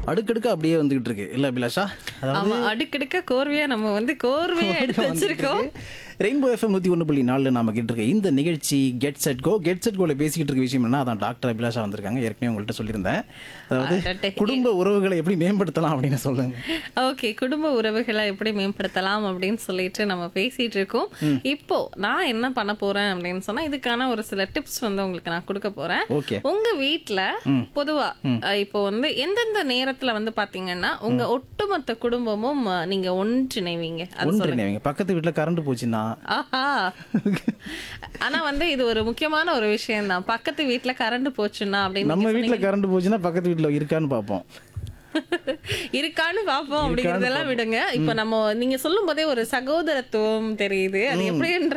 அடுக்கடுக்க அப்படியே வந்துகிட்டு இருக்கு இல்ல அபிலாஷா அதாவது ஆமா அடுக்கடுக்க கோர்வையா நம்ம வந்து கோர்வையா எடுத்து வச்சிருக்கோம் ரெயின்போ எஃப்எம் நூற்றி ஒன்று புள்ளி நாலில் நாம கேட்டு இருக்க இந்த நிகழ்ச்சி get set go get set கோல பேசிக்கிட்டு இருக்க விஷயம் என்ன அதான் டாக்டர் அபிலாஷா வந்திருக்காங்க ஏற்கனவே உங்கள்கிட்ட சொல்லியிருந்தேன் அதாவது அடடே. குடும்ப உறவுகளை எப்படி மேம்படுத்தலாம் அப்படின்னு சொல்லுங்க ஓகே குடும்ப உறவுகளை எப்படி மேம்படுத்தலாம் அப்படின்னு சொல்லிட்டு நம்ம பேசிட்டு இருக்கோம் இப்போ நான் என்ன பண்ண போறேன் அப்படின்னு சொன்னா இதுக்கான ஒரு சில டிப்ஸ் வந்து உங்களுக்கு நான் கொடுக்க போறேன் ஓகே உங்க வீட்ல பொதுவா அஹ், இப்போ வந்து எந்தெந்த நேரத்துல வந்து பாத்தீங்கன்னா உங்க ஒட்டுமொத்த குடும்பமும் அஹ், நீங்க ஒன்றிணைவீங்க அது சொல்லுங்க ஒன்றிணைவங்க பக்கத்து வீட்டில் கரண்ட் போச்சுன்னா ஆஹா ஆனா வந்து இது ஒரு முக்கியமான ஒரு விஷயம் தான் பக்கத்து வீட்ல கரண்ட் போச்சுன்னா அப்படின்னு நம்ம வீட்டில் கரண்ட் போச்சுன்னா பக்கத்து வீட்டில் இருக்கான்னு பார்ப்போம் இருக்கான்னு பாப்போம் அப்படிங்கறதெல்லாம் விடுங்க இப்ப நம்ம நீங்க சொல்லும் போதே ஒரு சகோதரத்துவம் தெரியுது அது எப்படின்ற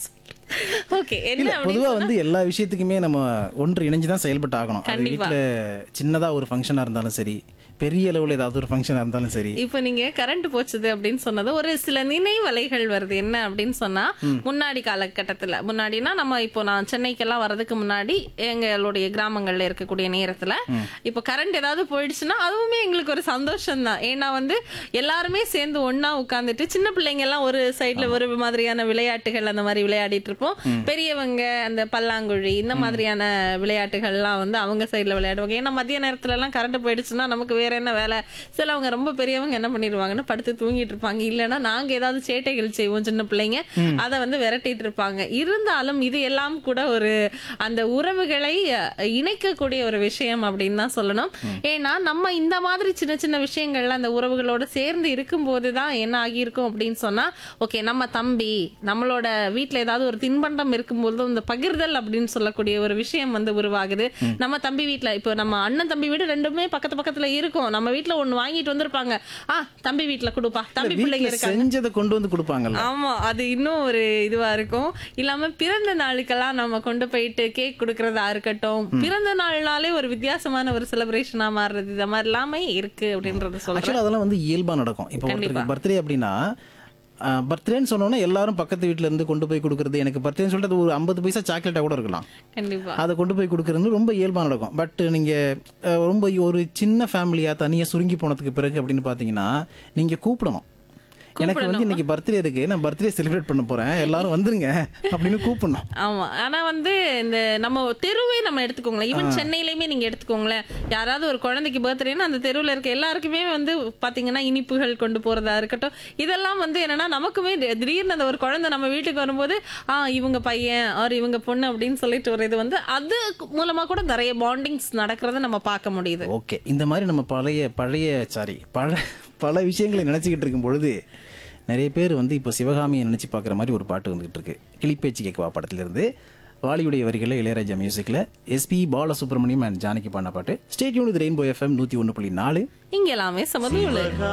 ஓகே என்ன இல்ல பொதுவா வந்து எல்லா விஷயத்துக்குமே நம்ம ஒன்று இணைஞ்சு தான் செயல்பட்டு ஆகணும் அது கண்டிப்பா. வீட்டில் சின்னதா ஒரு ஃபங்க்ஷனா இருந்தாலும் சரி பெரிய அளவுல ஏதாவது ஒரு ஃபங்க்ஷனா இருந்தாலும் சரி இப்ப நீங்க கரண்ட் போச்சுது அப்படின்னு சொன்னது ஒரு சில நினைவலைகள் வருது என்ன அப்படின்னு சொன்னா முன்னாடி காலகட்டத்துல முன்னாடினா நம்ம இப்போ நான் சென்னைக்கெல்லாம் வர்றதுக்கு முன்னாடி எங்களுடைய கிராமங்கள்ல இருக்கக்கூடிய நேரத்துல இப்போ கரண்ட் ஏதாவது போயிடுச்சுன்னா அதுவுமே எங்களுக்கு ஒரு சந்தோஷம் தான் ஏன்னா வந்து எல்லாருமே சேர்ந்து ஒண்ணா உட்கார்ந்துட்டு சின்ன பிள்ளைங்க எல்லாம் ஒரு சைடுல ஒரு மாதிரியான விளையாட்டுகள் அந்த மாதிரி விளையாடிட்டு இருப்போம் பெரியவங்க அந்த பல்லாங்குழி இந்த மாதிரியான விளையாட்டுகள்லாம் வந்து அவங்க சைடுல விளையாடுவாங்க ஏன்னா மதிய நேரத்துல எல்லாம் கரண்ட் போயிடுச்சுன்னா நமக்கு வேற என்ன வேலை சிலவங்க ரொம்ப பெரியவங்க என்ன பண்ணிடுவாங்கன்னா படுத்து தூங்கிட்டு இருப்பாங்க இல்லைன்னா நாங்க ஏதாவது சேட்டைகள் செய்வோம் சின்ன பிள்ளைங்க அதை வந்து விரட்டிட்டு இருப்பாங்க இருந்தாலும் இது எல்லாம் கூட ஒரு அந்த உறவுகளை அஹ், இணைக்கக்கூடிய ஒரு விஷயம் அப்படின்னு தான் சொல்லணும் ஏன்னா நம்ம இந்த மாதிரி சின்ன சின்ன விஷயங்கள்ல அந்த உறவுகளோட சேர்ந்து இருக்கும்போது தான் என்ன ஆகியிருக்கும் அப்படின்னு சொன்னா ஓகே நம்ம தம்பி நம்மளோட வீட்ல ஏதாவது ஒரு தின்பண்டம் இருக்கும்போது இந்த பகிர்தல் அப்படின்னு சொல்லக்கூடிய ஒரு விஷயம் வந்து உருவாகுது நம்ம தம்பி வீட்ல இப்போ நம்ம அண்ணன் தம்பி வீடு ரெண்டுமே பக்கத்து பக்கத்துல இருக்கும் நம்ம வீட்ல ஒண்ணு வாங்கிட்டு வந்திருப்பாங்க ஆ தம்பி வீட்ல கொடுப்பா தம்பி பிள்ளைங்க வீட்டில் இருக்காங்க செஞ்சதை கொண்டு வந்து கொடுப்பாங்கல்ல ஆமா அது இன்னும் ஒரு இதுவா இருக்கும் இல்லாம பிறந்த நாளுக்கெல்லாம் நம்ம கொண்டு போயிட்டு கேக் கொடுக்கறதா இருக்கட்டும் பிறந்த நாள்னாலே ஒரு வித்தியாசமான ஒரு செலிப்ரேஷனா மாறுறது இந்த மாதிரி எல்லாமே இருக்கு அப்படின்றத சொல்றேன் ஆக்சுவலாக அதெல்லாம் வந்து இயல்பா நடக்கும் இப்போ ஒருத்தருக்கு பர்த்டே அப்படின்னா பர்த்டேன்னு சொன்னோன்னா எல்லாரும் பக்கத்து வீட்ல இருந்து கொண்டு போய் கொடுக்குறது எனக்கு பர்த்டேன்னு சொல்லிட்டு அது ஒரு ஐம்பது பைசா சாக்லேட்டாக கூட இருக்கலாம் கண்டிப்பா அதை கொண்டு போய் கொடுக்குறது ரொம்ப இயல்பாக நடக்கும் பட் நீங்கள் ரொம்ப ஒரு சின்ன ஃபேமிலியாக தனியாக சுருங்கி போனதுக்கு பிறகு அப்படின்னு பார்த்தீங்கன்னா நீங்கள் கூப்பிடணும் எனக்கு வந்து இன்னைக்கு பர்த்டே இருக்கு நான் பர்த்டே செலிப்ரேட் பண்ண போறேன் எல்லாரும் வந்துருங்க அப்படின்னு கூப்பிடணும் ஆமா ஆனா வந்து இந்த நம்ம தெருவே நம்ம எடுத்துக்கோங்களேன் ஈவன் சென்னையிலயுமே நீங்க எடுத்துக்கோங்களேன் யாராவது ஒரு குழந்தைக்கு பர்த்டேன்னா அந்த தெருவுல இருக்க எல்லாருக்குமே வந்து பாத்தீங்கன்னா இனிப்புகள் கொண்டு போறதா இருக்கட்டும் இதெல்லாம் வந்து என்னன்னா நமக்குமே தி- திடீர்னு அந்த ஒரு குழந்தை நம்ம வீட்டுக்கு வரும்போது ஆ இவங்க பையன் ஆர் இவங்க பொண்ணு அப்படின்னு சொல்லிட்டு ஒரு இது வந்து அது மூலமா கூட நிறைய பாண்டிங்ஸ் நடக்கிறத நம்ம பார்க்க முடியுது ஓகே இந்த மாதிரி நம்ம பழைய பழைய சாரி பல பல விஷயங்களை நினச்சிக்கிட்டு இருக்கும் பொழுது நிறைய பேர் வந்து இப்போ சிவகாமியை நினச்சி பார்க்குற மாதிரி ஒரு பாட்டு வந்துகிட்டு இருக்கு கிளிப்பேச்சு கேட்கவா படத்திலிருந்து வாலியுடைய வரிகளில் இளையராஜா மியூசிக்கில் எஸ்பி பாலசுப்ரமணியம் அண்ட் ஜானகி பாடின பாட்டு ஸ்டேட்யூன் இது ரெயின்போ எஃப்எம் நூற்றி ஒன்று புள்ளி நாலு இங்க எல்லாமே சமதூள்